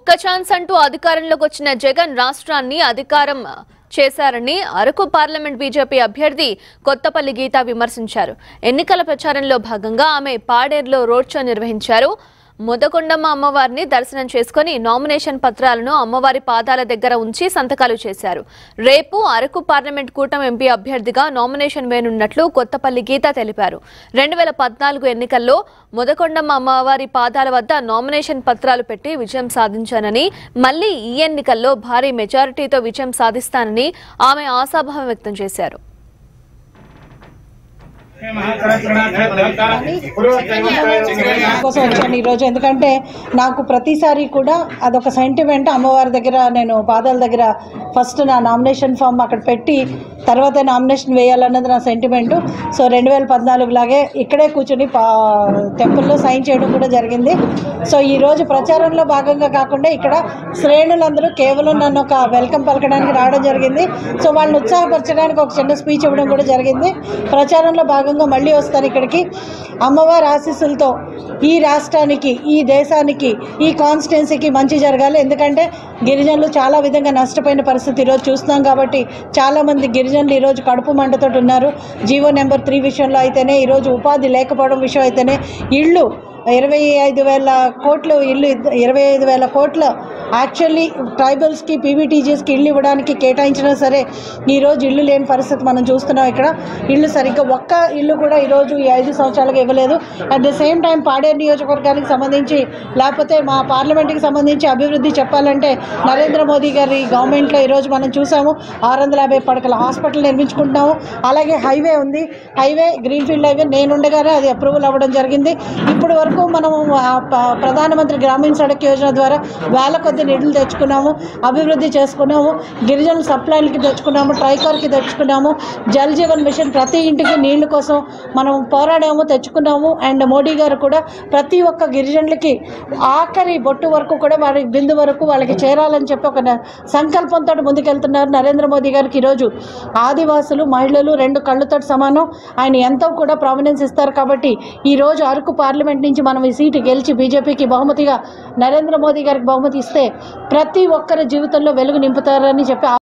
ఒక్క ఛాన్స్ అంటూ అధికారంలోకి వచ్చిన జగన్ రాష్ట్రాన్ని అధికారం చేశారని అరకు పార్లమెంట్ బీజేపీ అభ్యర్థి కొత్తపల్లి గీత విమర్శించారు ఎన్నికల ప్రచారంలో భాగంగా ఆమె పాడేరులో రోడ్ షో నిర్వహించారు ముదకొండమ్మ అమ్మవారిని దర్శనం చేసుకుని నామినేషన్ పత్రాలను అమ్మవారి పాదాల దగ్గర ఉంచి సంతకాలు చేశారు రేపు అరకు పార్లమెంట్ కూటమి ఎంపీ అభ్యర్థిగా నామినేషన్ వేనున్నట్లు కొత్తపల్లి గీత తెలిపారు రెండు వేల పద్నాలుగు ఎన్నికల్లో ముదకొండమ్మ అమ్మవారి పాదాల వద్ద నామినేషన్ పత్రాలు పెట్టి విజయం సాధించానని మళ్లీ ఈ ఎన్నికల్లో భారీ మెజారిటీతో విజయం సాధిస్తానని ఆమె ఆశాభావం వ్యక్తం చేశారు కోసం వచ్చాను ఈరోజు ఎందుకంటే నాకు ప్రతిసారి కూడా అదొక సెంటిమెంట్ అమ్మవారి దగ్గర నేను పాదాల దగ్గర ఫస్ట్ నా నామినేషన్ ఫామ్ అక్కడ పెట్టి తర్వాత నామినేషన్ వేయాలన్నది నా సెంటిమెంట్ సో రెండు వేల పద్నాలుగు లాగే ఇక్కడే కూర్చొని పా టెంపుల్లో సైన్ చేయడం కూడా జరిగింది సో ఈ రోజు ప్రచారంలో భాగంగా కాకుండా ఇక్కడ శ్రేణులందరూ కేవలం నన్ను ఒక వెల్కమ్ పలకడానికి రావడం జరిగింది సో వాళ్ళని ఉత్సాహపరచడానికి ఒక చిన్న స్పీచ్ ఇవ్వడం కూడా జరిగింది ప్రచారంలో భాగంగా మళ్ళీ వస్తాను ఇక్కడికి అమ్మవారి ఆశీస్సులతో ఈ రాష్ట్రానికి ఈ దేశానికి ఈ కాన్స్టిట్యున్సీకి మంచి జరగాలి ఎందుకంటే గిరిజనులు చాలా విధంగా నష్టపోయిన పరిస్థితి ఈరోజు చూస్తున్నాం కాబట్టి చాలామంది గిరిజనులు ఈరోజు కడుపు మంటతోటి ఉన్నారు జీవో నెంబర్ త్రీ విషయంలో అయితేనే ఈరోజు ఉపాధి లేకపోవడం విషయం అయితేనే ఇళ్ళు ఇరవై ఐదు వేల కోట్లు ఇల్లు ఇద్ద- ఇరవై ఐదు వేల కోట్ల యాక్చువల్లీ ట్రైబల్స్కి పీవీటీజీస్కి ఇల్లు ఇవ్వడానికి కేటాయించినా సరే ఈరోజు ఇల్లు లేని పరిస్థితి మనం చూస్తున్నాం ఇక్కడ ఇల్లు సరిగ్గా ఒక్క ఇల్లు కూడా ఈరోజు ఈ ఐదు సంవత్సరాలుగా ఇవ్వలేదు at the same time Paderu నియోజకవర్గానికి సంబంధించి లేకపోతే మా పార్లమెంట్కి సంబంధించి అభివృద్ధి చెప్పాలంటే నరేంద్ర మోదీ గారి గవర్నమెంట్లో ఈరోజు మనం చూసాము ఆరు వందల యాభై పడకల హాస్పిటల్ నిర్మించుకుంటున్నాము అలాగే హైవే ఉంది హైవే గ్రీన్ఫీల్డ్ హైవే నేనుండగానే అది అప్రూవల్ అవ్వడం జరిగింది ఇప్పుడు వరకు మనము ఆ, ప- ప్రధానమంత్రి గ్రామీణ సడక్ యోజన ద్వారా వేల కొద్ది నిధులు తెచ్చుకున్నాము అభివృద్ధి చేసుకున్నాము గిరిజనుల సప్లైలకి తెచ్చుకున్నాము ట్రైకార్కి తెచ్చుకున్నాము జల్ జీవన్ మిషన్ ప్రతి ఇంటికి నీళ్ల కోసం మనం పోరాడాము తెచ్చుకున్నాము అండ్ మోడీ గారు కూడా ప్రతి ఒక్క గిరిజనులకి ఆఖరి బొట్టు వరకు కూడా వారి బిందు వరకు వాళ్ళకి చేరాలని చెప్పి ఒక న- సంకల్పంతో ముందుకెళ్తున్నారు నరేంద్ర మోదీ గారికి ఈరోజు ఆదివాసులు మహిళలు రెండు కళ్ళతో సమానం ఆయన ఎంతో కూడా ప్రామినెన్స్ ఇస్తారు కాబట్టి ఈ రోజు అరకు పార్లమెంట్ నుంచి మనం ఈ సీటు గెలిచి బీజేపీకి బహుమతిగా నరేంద్ర మోదీ గారికి బహుమతి ఇస్తే ప్రతి ఒక్కరి జీవితంలో వెలుగు నింపుతారని చెప్పి